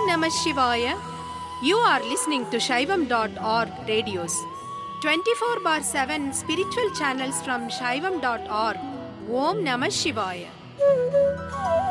Namah Shivaya. You are listening to Shaivam.org radios. 24 bar 7 spiritual channels from Shaivam.org. Om Namah Shivaya.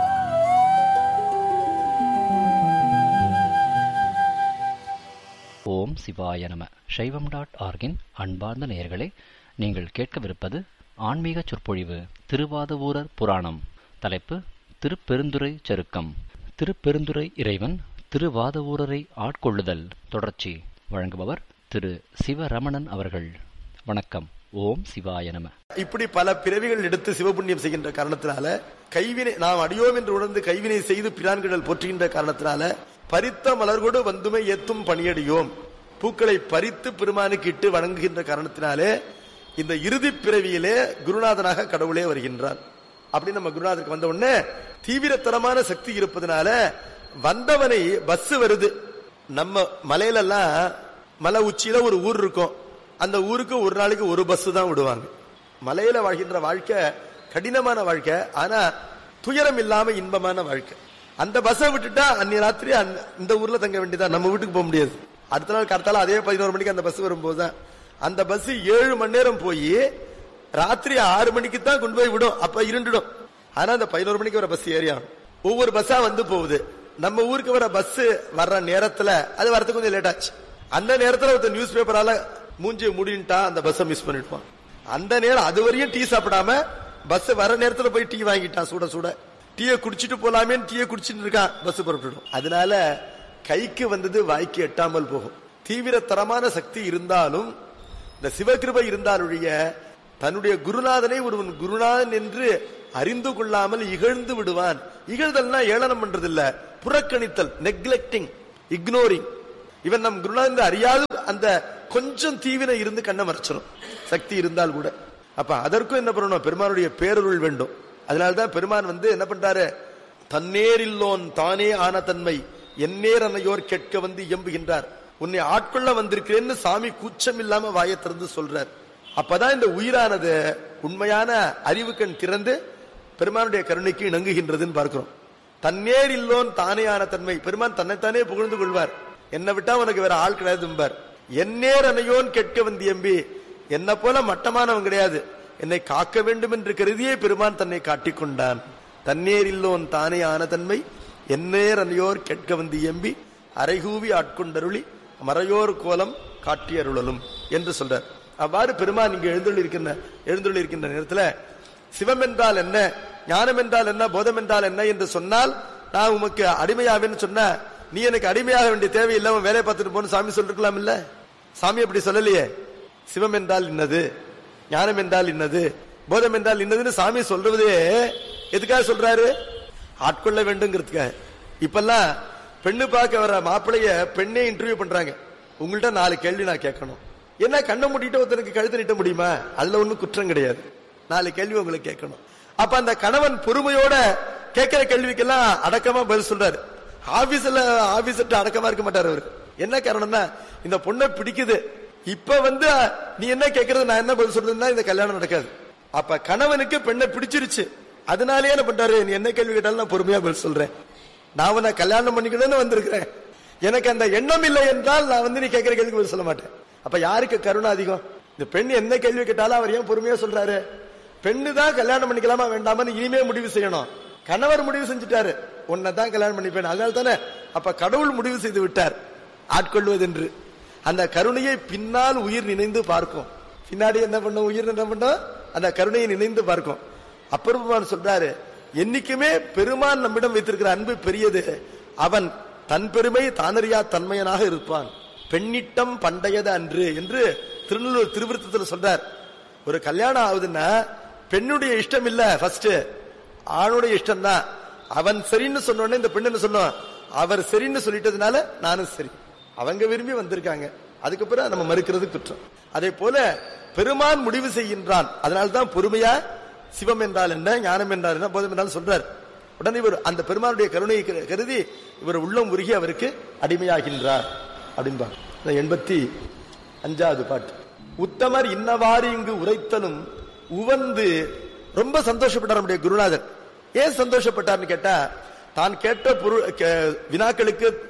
ஓம் சிவாய நம சைவம் dot ஆர்கின் அன்பார்ந்த நேயர்களே நீங்கள் கேட்கவிருப்பது ஆன்மீக சொற்பொழிவு திருவாதவூரர் புராணம் தலைப்பு திருப்பெருந்துறை சருக்கம் திருப்பெருந்துறை இறைவன் திருவாதவூரரை ஆட்கொள்ளுதல் தொடர்ச்சி வழங்குபவர் திரு சிவரமணன் அவர்கள் வணக்கம் ஓம் சிவாய நம இப்படி பல பிறவிகள் எடுத்து சிவபுண்ணியம் செய்கின்ற காரணத்தினால கைவினை நாம் அடியோம் என்று உணர்ந்து கைவினை செய்து பிரான்கிடல் போற்றுகின்ற காரணத்தினால பறித்த மலர்கொடு வந்துமை ஏத்தும் பணியடியோம் பூக்களை பறித்து பெருமானுக்கு இட்டு வணங்குகின்ற காரணத்தினாலே இந்த இறுதி பிறவியிலே குருநாதனாக கடவுளே வருகின்றான் அப்படி நம்ம குருநாதருக்கு வந்த உடனே தீவிரத்தரமான சக்தி இருப்பதனால வந்தவனை பஸ் வருது நம்ம மலையில எல்லாம் மலை உச்சியில ஒரு ஊர் இருக்கும் அந்த ஊருக்கு ஒரு நாளைக்கு ஒரு பஸ் தான் விடுவாங்க மலையில வாழ்கின்ற வாழ்க்கை கடினமான வாழ்க்கை ஆனா துயரம் இல்லாம இன்பமான வாழ்க்கை அந்த பஸ்ஸை விட்டுட்டா அன்னைய ராத்திரி அந்த- இந்த ஊர்ல தங்க வேண்டியதா நம்ம வீட்டுக்கு போக முடியாது அடுத்த நாள் கரெக்டால அதே பதினோரு மணிக்கு அந்த பஸ் வரும்போது தான் அந்த பஸ் ஏழு மணி நேரம் போய் ராத்திரி ஆறு மணிக்கு தான் கொண்டு போய் விடும் அப்ப இருண்டுடும் ஆனா அந்த பதினோரு மணிக்கு வர பஸ் ஏறியாகும் ஒவ்வொரு பஸ்ஸா வந்து போகுது நம்ம ஊருக்கு வர பஸ் வர்ற நேரத்துல அது வரதுக்கு கொஞ்சம் லேட் ஆச்சு அந்த நேரத்துல ஒருத்தர் நியூஸ் பேப்பரால மூஞ்சி முடின்ட்டா அந்த பஸ்ஸை மிஸ் பண்ணிருப்பான் அந்த நேரம் அது வரையும் டீ சாப்பிடாம பஸ் வர நேரத்துல போய் டீ வாங்கிட்டான் சுட சுட டீயை குடிச்சிட்டு போலாமே டீயை குடிச்சிட்டு இருக்கான் பஸ் புறப்பட்டுடும் அதனால கைக்கு வந்தது வாய்க்கு எட்டாமல் போகும் தீவிரத்தரமான சக்தி இருந்தாலும் இந்த சிவகிருபை இருந்தாலொழிய தன்னுடைய குருநாதனை ஒருவன் குருநாதன் என்று அறிந்து கொள்ளாமல் இகழ்ந்து விடுவான் இகழ்தல்னா ஏளனம் பண்றது இல்ல புறக்கணித்தல் நெக்லெக்டிங் இக்னோரிங் இவன் நம் குருநாதன் அறியாது அந்த கொஞ்சம் தீவிரம் இருந்து கண்ணை மறைச்சிடும் சக்தி இருந்தால் கூட அப்ப அதற்கும் என்ன பண்ணணும் பெருமானுடைய பேரருள் வேண்டும் அதனால்தான் பெருமான் வந்து என்ன பண்றாரு தன்னேரில்லோன் தானே ஆன தன்மை எந்நேர் அன்னையோர் கேட்க வந்து இயம்புகின்றார் உன்னை ஆட்கொள்ள வந்திருக்கிறேன்னு சாமி கூச்சம் இல்லாம வாயை திறந்து சொல்றார் அப்பதான் இந்த உயிரானது உண்மையான அறிவு கண் திறந்து பெருமானுடைய கருணைக்கு இணங்குகின்றதுன்னு பார்க்கிறோம் தன்னேர் இல்லோன் தானேயான தன்மை பெருமான் தன்னைத்தானே புகழ்ந்து கொள்வார் என்னை விட்டா உனக்கு வேற ஆள் கிடையாதும்பார் எந்நேர் அணையோன் கேட்க வந்து எம்பி என்ன போல மட்டமானவன் கிடையாது என்னை காக்க வேண்டும் என்று கருதியே பெருமான் தன்னை காட்டிக் கொண்டான் தன்னேர் இல்லோன் தானே ஆன தன்மை எந்நேர் அணையோர் கேட்க வந்து எம்பி அரைகூவி ஆட்கொண்டருளி மறையோர் கோலம் காட்டி அருளலும் என்று சொல்றார் அவ்வாறு பெருமான் இங்கு எழுந்துள்ளிருக்கின்ற எழுந்துள்ளிருக்கின்ற நேரத்துல சிவம் என்றால் என்ன ஞானம் என்றால் என்ன போதம் என்றால் என்ன என்று சொன்னால் நான் உமக்கு அடிமையாவேன்னு சொன்ன நீ எனக்கு அடிமையாக வேண்டிய தேவையில்லை உன் வேலையை பார்த்துட்டு போன்னு சாமி சொல்லிருக்கலாம் இல்ல சாமி அப்படி சொல்லலையே சிவம் என்றால் இன்னது ஞானம் என்றால் இன்னது போதம் என்றால் இன்னதுன்னு சாமி சொல்றதே எதுக்காக சொல்றாரு ஆட்கொள்ள வேண்டுங்கிறதுக்காக இப்பெல்லாம் பெண்ணு பார்க்க வர மாப்பிளைய பெண்ணே இன்டர்வியூ பண்றாங்க உங்கள்ட்ட நாலு கேள்வி நான் கேட்கணும் என்ன கண்ணை மூடிட்டு ஒருத்தனுக்கு கழுத்து நீட்ட முடியுமா அதுல ஒண்ணும் குற்றம் கிடையாது நாலு கேள்வி உங்களுக்கு கேட்கணும் அப்ப அந்த கணவன் பொறுமையோட கேட்கிற கேள்விக்கெல்லாம் அடக்கமா பதில் சொல்றாரு ஆபீஸ்ல ஆபீசர்ட்ட அடக்கமா இருக்க மாட்டாரு அவரு என்ன காரணம்னா இந்த பொண்ணை பிடிக்குது இப்ப வந்து நீ என்ன கேட்கறது நான் என்ன பதில் சொல்றதுன்னா இந்த கல்யாணம் நடக்காது அப்ப கணவனுக்கு பெண்ணை பிடிச்சிருச்சு அதனாலேயே என்ன பண்றாரு நீ என்ன கேள்வி கேட்டாலும் நான் பொறுமையா பதில் சொல்றேன் நான் உன்னை கல்யாணம் பண்ணிக்கணும்னு வந்திருக்கிறேன் எனக்கு அந்த எண்ணம் இல்லை என்றால் நான் வந்து நீ கேட்கிற கேள்விக்கு பதில் சொல்ல மாட்டேன் அப்ப யாருக்கு கருணை அதிகம் இந்த பெண் என்ன கேள்வி கேட்டாலும் அவர் ஏன் பொறுமையா சொல்றாரு பெண்ணு தான் கல்யாணம் பண்ணிக்கலாமா வேண்டாமான்னு இனிமே முடிவு செய்யணும் கணவர் முடிவு செஞ்சுட்டாரு உன்னை தான் கல்யாணம் பண்ணிப்பேன் அதனால தானே அப்ப கடவுள் முடிவு செய்து விட்டார் ஆட்கொள்வதென்று அந்த கருணையை பின்னால் உயிர் நினைந்து பார்க்கும் பின்னாடி என்ன பண்ணும் உயிர் என்ன பண்ணும் அந்த கருணையை நினைந்து பார்க்கும் அப்பெருமான் சொல்றாரு என்னைக்குமே பெருமான் நம்மிடம் வைத்திருக்கிற அன்பு பெரியது அவன் தன் பெருமை தானறியா தன்மையனாக இருப்பான் பெண்ணிட்டம் பண்டையது அன்று என்று திருநெல்வேலி திருவிருத்தத்தில் சொல்றார் ஒரு கல்யாணம் ஆகுதுன்னா பெண்ணுடைய இஷ்டம் இல்ல ஃபர்ஸ்ட் ஆணுடைய இஷ்டம் தான் அவன் சரின்னு சொன்ன உடனே இந்த பெண் என்ன சொன்னோம் அவர் சரின்னு சொல்லிட்டதுனால நானும் சரி அவங்க விரும்பி வந்திருக்காங்க அதுக்கப்புறம் நம்ம மறுக்கிறது குற்றம் அதே போல பெருமான் முடிவு செய்கின்றான் அதனால்தான் பொறுமையா சிவம் என்றால் என்ன ஞானம் என்றால் என்ன போதம் என்றால் சொல்றார் உடனே இவர் அந்த பெருமானுடைய கருணையை கரு- கருதி இவர் உள்ளம் உருகி அவருக்கு அடிமையாகின்றார் அப்படின்பார் இந்த எண்பத்தி அஞ்சாவது பாட்டு உத்தமர் இன்னவாறு இங்கு உரைத்தலும் உவந்து ரொம்ப சந்தோஷப்பட்டார் நம்முடைய குருநாதர் ஏன் சந்தோஷப்பட்டார்னு கேட்டா தான் கேட்ட பொருள் கே- வினாக்களுக்கு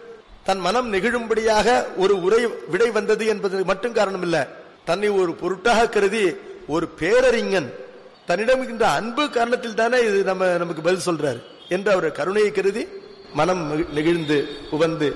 தன் மனம் நெகிழும்படியாக ஒரு உரை விடை வந்தது என்பது மட்டும் காரணம் இல்ல தன்னை ஒரு பொருட்டாக கருதி ஒரு பேரறிஞன் தன்னிடம் இருக்கின்ற அன்பு காரணத்தில் தானே இது நம்ம நமக்கு பதில் சொல்றாரு என்று அவர் கருணையை கருதி மனம் நெகி- நெகிழ்ந்து உவந்து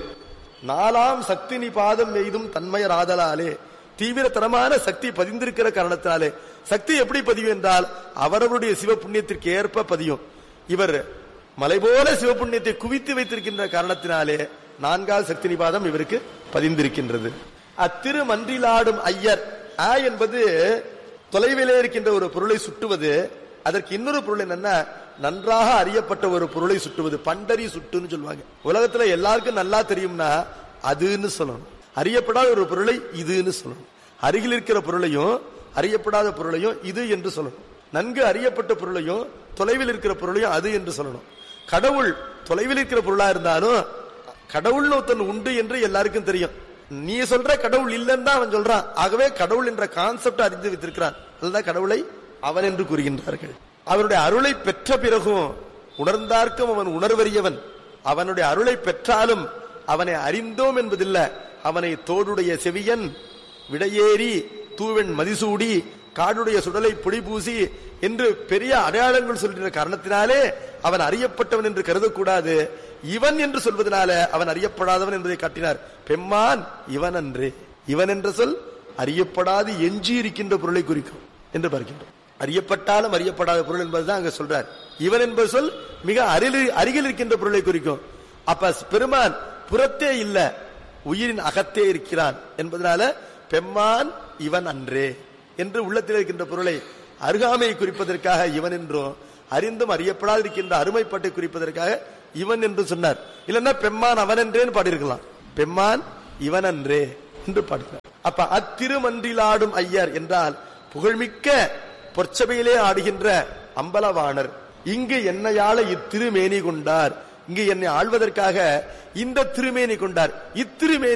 நாலாம் சக்தி நீ பாதம் எய்தும் தன்மயர் ஆதலாலே தீவிரத்தனமான சக்தி பதிந்திருக்கிற காரணத்தினாலே சக்தி எப்படி பதியும் என்றால் அவரவருடைய சிவ புண்ணியத்திற்கு ஏற்ப பதியும் இவர் மலை போல சிவபுண்ணியத்தை குவித்து வைத்திருக்கின்ற காரணத்தினாலே நான்கால் சக்தி நிபாதம் இவருக்கு பதிந்திருக்கின்றது அத்திரு மன்றிலாடும் ஐயர் ஆ என்பது தொலைவிலே இருக்கின்ற ஒரு பொருளை சுட்டுவது அதற்கு இன்னொரு பொருள் என்னன்னா நன்றாக அறியப்பட்ட ஒரு பொருளை சுட்டுவது பண்டரி சுட்டுன்னு சொல்லுவாங்க உலகத்துல எல்லாருக்கும் நல்லா தெரியும்னா அதுன்னு சொல்லணும் அறியப்படாத ஒரு பொருளை இதுன்னு சொல்லணும் அருகில் இருக்கிற பொருளையும் அறியப்படாத பொருளையும் இது என்று சொல்லணும் நன்கு அறியப்பட்ட பொருளையும் தொலைவில் இருக்கிற பொருளையும் அது என்று சொல்லணும் கடவுள் தொலைவில் இருக்கிற பொருளா இருந்தாலும் கடவுள்னு ஒருத்தன் உண்டு என்று எல்லாருக்கும் தெரியும் நீ சொல்ற கடவுள் இல்லைன்னு தான் அவன் சொல்றான் ஆகவே கடவுள் என்ற கான்செப்ட் அறிந்து வைத்திருக்கிறான் அதுதான் கடவுளை அவன் என்று கூறுகின்றார்கள் அவனுடைய அருளை பெற்ற பிறகும் உணர்ந்தார்க்கும் அவன் உணர்வறியவன் அவனுடைய அருளை பெற்றாலும் அவனை அறிந்தோம் என்பதில்ல அவனை தோடுடைய செவியன் விடையேறி தூவெண் மதிசூடி காடுடைய சுடலை பொடி பூசி என்று பெரிய அடையாளங்கள் சொல்கிற காரணத்தினாலே அவன் அறியப்பட்டவன் என்று கருதக்கூடாது இவன் என்று சொல்வதனால அவன் அறியப்படாதவன் என்பதை காட்டினார் பெம்மான் இவன் அன்று இவன் என்ற சொல் அறியப்படாது எஞ்சி இருக்கின்ற பொருளை குறிக்கும் என்று பார்க்கின்றோம் அறியப்பட்டாலும் அறியப்படாத பொருள் என்பதுதான் அங்க சொல்றார் இவன் என்பது சொல் மிக அருகில் அருகில் இருக்கின்ற பொருளை குறிக்கும் அப்ப பெருமான் புறத்தே இல்ல உயிரின் அகத்தே இருக்கிறான் என்பதனால பெம்மான் இவன் அன்றே என்று உள்ளத்தில் இருக்கின்ற பொருளை அருகாமையை குறிப்பதற்காக இவன் என்றும் அறிந்தும் அறியப்படாதிருக்கின்ற அருமைப்பட்டை குறிப்பதற்காக இவன் என்று சொன்னார் இல்லைன்னா பெம்மான் அவன் என்றேன்னு பாடியிருக்கலாம் பெம்மான் இவன் அன்றே என்று பாடுகிறார் அப்ப அத்திருமன்றிலாடும் ஐயர் என்றால் புகழ்மிக்க பொற்சபையிலே ஆடுகின்ற அம்பலவாணர் இங்கு என்னையாள இத்திருமேனி கொண்டார் இங்கு என்னை ஆள்வதற்காக இந்த திருமேனி கொண்டார் இத்திருமேனி